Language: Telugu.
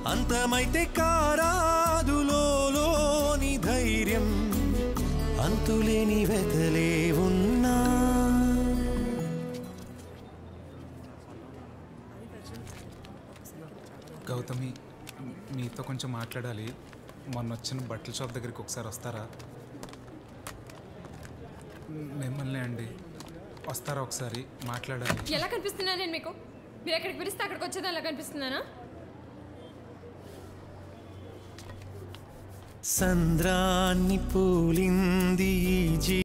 అంతమైతే కారాదు లోని ధైర్యం అంతులేని వెతలే ఉన్నా గౌతమి మీతో కొంచెం మాట్లాడాలి మొన్న వచ్చిన బట్టల షాప్ దగ్గరికి ఒకసారి వస్తారా మిమ్మల్ని అండి వస్తారా ఒకసారి మాట్లాడాలి ఎలా కనిపిస్తున్నా నేను మీకు మీరు ఎక్కడికి పిలిస్తే అక్కడికి వచ్చేది అలా కనిపిస్తున్నానా సంద్రాన్ని పూలింది ఈ జీ